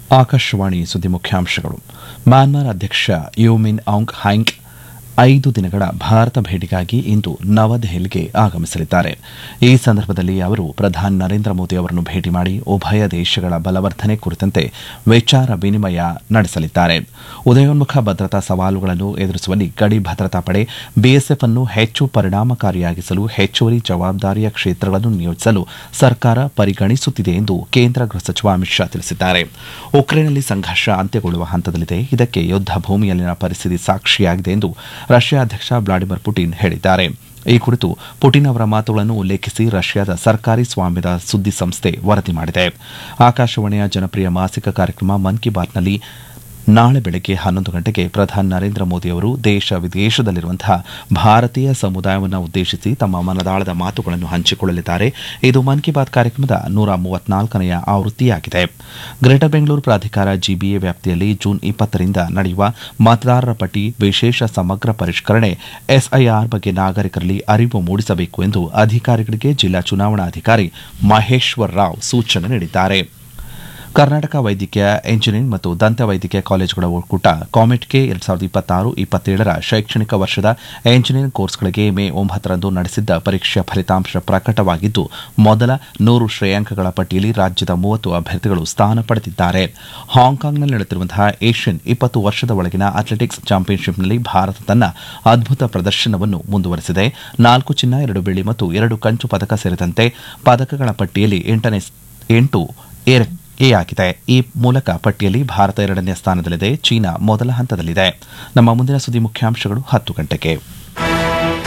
ಆಕಾಶವಾಣಿ ಸುದ್ದಿ ಮುಖ್ಯಾಂಶಗಳು ಮ್ಯಾನ್ಮಾರ್ ಅಧ್ಯಕ್ಷ ಯುಮಿನ್ ಔಂಗ್ ಹ್ಯಾಂಗ್ ಐದು ದಿನಗಳ ಭಾರತ ಭೇಟಿಗಾಗಿ ಇಂದು ನವದೆಹಲಿಗೆ ಆಗಮಿಸಲಿದ್ದಾರೆ ಈ ಸಂದರ್ಭದಲ್ಲಿ ಅವರು ಪ್ರಧಾನಿ ನರೇಂದ್ರ ಮೋದಿ ಅವರನ್ನು ಭೇಟಿ ಮಾಡಿ ಉಭಯ ದೇಶಗಳ ಬಲವರ್ಧನೆ ಕುರಿತಂತೆ ವಿಚಾರ ವಿನಿಮಯ ನಡೆಸಲಿದ್ದಾರೆ ಉದಯೋನ್ಮುಖ ಭದ್ರತಾ ಸವಾಲುಗಳನ್ನು ಎದುರಿಸುವಲ್ಲಿ ಗಡಿ ಭದ್ರತಾ ಪಡೆ ಬಿಎಸ್ಎಫ್ ಅನ್ನು ಹೆಚ್ಚು ಪರಿಣಾಮಕಾರಿಯಾಗಿಸಲು ಹೆಚ್ಚುವರಿ ಜವಾಬ್ದಾರಿಯ ಕ್ಷೇತ್ರಗಳನ್ನು ನಿಯೋಜಿಸಲು ಸರ್ಕಾರ ಪರಿಗಣಿಸುತ್ತಿದೆ ಎಂದು ಕೇಂದ್ರ ಗೃಹ ಸಚಿವ ಅಮಿತ್ ಶಾ ತಿಳಿಸಿದ್ದಾರೆ ಉಕ್ರೇನ್ನಲ್ಲಿ ಸಂಘರ್ಷ ಅಂತ್ಯಗೊಳ್ಳುವ ಹಂತದಲ್ಲಿದೆ ಇದಕ್ಕೆ ಯುದ್ಧ ಭೂಮಿಯಲ್ಲಿನ ಪರಿಸ್ಥಿತಿ ಸಾಕ್ಷಿಯಾಗಿದೆ ಎಂದು ರಷ್ಯಾ ಅಧ್ಯಕ್ಷ ವ್ಲಾಡಿಮಿರ್ ಪುಟಿನ್ ಹೇಳಿದ್ದಾರೆ ಈ ಕುರಿತು ಪುಟಿನ್ ಅವರ ಮಾತುಗಳನ್ನು ಉಲ್ಲೇಖಿಸಿ ರಷ್ಯಾದ ಸರ್ಕಾರಿ ಸ್ವಾಮ್ಯದ ಸುದ್ದಿ ಸಂಸ್ಥೆ ವರದಿ ಮಾಡಿದೆ ಆಕಾಶವಾಣಿಯ ಜನಪ್ರಿಯ ಮಾಸಿಕ ಕಾರ್ಯಕ್ರಮ ಮನ್ ಕಿ ಬಾತ್ನಲ್ಲಿ ನಾಳೆ ಬೆಳಗ್ಗೆ ಹನ್ನೊಂದು ಗಂಟೆಗೆ ಪ್ರಧಾನಿ ನರೇಂದ್ರ ಮೋದಿ ಅವರು ದೇಶ ವಿದೇಶದಲ್ಲಿರುವಂತಹ ಭಾರತೀಯ ಸಮುದಾಯವನ್ನು ಉದ್ದೇಶಿಸಿ ತಮ್ಮ ಮನದಾಳದ ಮಾತುಗಳನ್ನು ಹಂಚಿಕೊಳ್ಳಲಿದ್ದಾರೆ ಇದು ಮನ್ ಕಿ ಬಾತ್ ಕಾರ್ಯಕ್ರಮದ ನೂರ ಮೂವತ್ನಾಲ್ಕನೆಯ ಆವೃತ್ತಿಯಾಗಿದೆ ಗ್ರೇಟರ್ ಬೆಂಗಳೂರು ಪ್ರಾಧಿಕಾರ ಜಿಬಿಎ ವ್ಯಾಪ್ತಿಯಲ್ಲಿ ಜೂನ್ ಇಪ್ಪತ್ತರಿಂದ ನಡೆಯುವ ಮತದಾರರ ಪಟ್ಟಿ ವಿಶೇಷ ಸಮಗ್ರ ಪರಿಷ್ಕರಣೆ ಎಸ್ಐಆರ್ ಬಗ್ಗೆ ನಾಗರಿಕರಲ್ಲಿ ಅರಿವು ಮೂಡಿಸಬೇಕು ಎಂದು ಅಧಿಕಾರಿಗಳಿಗೆ ಜಿಲ್ಲಾ ಚುನಾವಣಾಧಿಕಾರಿ ಮಹೇಶ್ವರ್ ರಾವ್ ಸೂಚನೆ ನೀಡಿದ್ದಾರೆ ಕರ್ನಾಟಕ ವೈದ್ಯಕೀಯ ಎಂಜಿನಿಯರಿಂಗ್ ಮತ್ತು ದಂತ ವೈದ್ಯಕೀಯ ಕಾಲೇಜುಗಳ ಒಕ್ಕೂಟ ಕಾಮೆಟ್ಗೆ ಎರಡ್ ಸಾವಿರದ ಇಪ್ಪತ್ತಾರು ಇಪ್ಪತ್ತೇಳರ ಶೈಕ್ಷಣಿಕ ವರ್ಷದ ಎಂಜಿನಿಯರಿಂಗ್ ಕೋರ್ಸ್ಗಳಿಗೆ ಮೇ ಒಂಬತ್ತರಂದು ನಡೆಸಿದ್ದ ಪರೀಕ್ಷೆಯ ಫಲಿತಾಂಶ ಪ್ರಕಟವಾಗಿದ್ದು ಮೊದಲ ನೂರು ಶ್ರೇಯಾಂಕಗಳ ಪಟ್ಟಿಯಲ್ಲಿ ರಾಜ್ಯದ ಮೂವತ್ತು ಅಭ್ಯರ್ಥಿಗಳು ಸ್ಥಾನ ಪಡೆದಿದ್ದಾರೆ ಹಾಂಗ್ಕಾಂಗ್ನಲ್ಲಿ ನಡೆಯುತ್ತಿರುವಂತಹ ಏಷ್ಯನ್ ಇಪ್ಪತ್ತು ವರ್ಷದ ಒಳಗಿನ ಅಥ್ಲೆಟಿಕ್ಸ್ ಚಾಂಪಿಯನ್ಶಿಪ್ನಲ್ಲಿ ಭಾರತ ತನ್ನ ಅದ್ಭುತ ಪ್ರದರ್ಶನವನ್ನು ಮುಂದುವರೆಸಿದೆ ನಾಲ್ಕು ಚಿನ್ನ ಎರಡು ಬೆಳ್ಳಿ ಮತ್ತು ಎರಡು ಕಂಚು ಪದಕ ಸೇರಿದಂತೆ ಪದಕಗಳ ಪಟ್ಟಿಯಲ್ಲಿ ಎಂಟನೇ ಎಂಟು ಏರಿಕೆಯಾಗಿದೆ ಈ ಮೂಲಕ ಪಟ್ಟಿಯಲ್ಲಿ ಭಾರತ ಎರಡನೇ ಸ್ಥಾನದಲ್ಲಿದೆ ಚೀನಾ ಮೊದಲ ಹಂತದಲ್ಲಿದೆ ನಮ್ಮ ಮುಂದಿನ ಸುದ್ದಿ ಮುಖ್ಯಾಂಶಗಳು ಹತ್ತು ಗಂಟೆಗೆ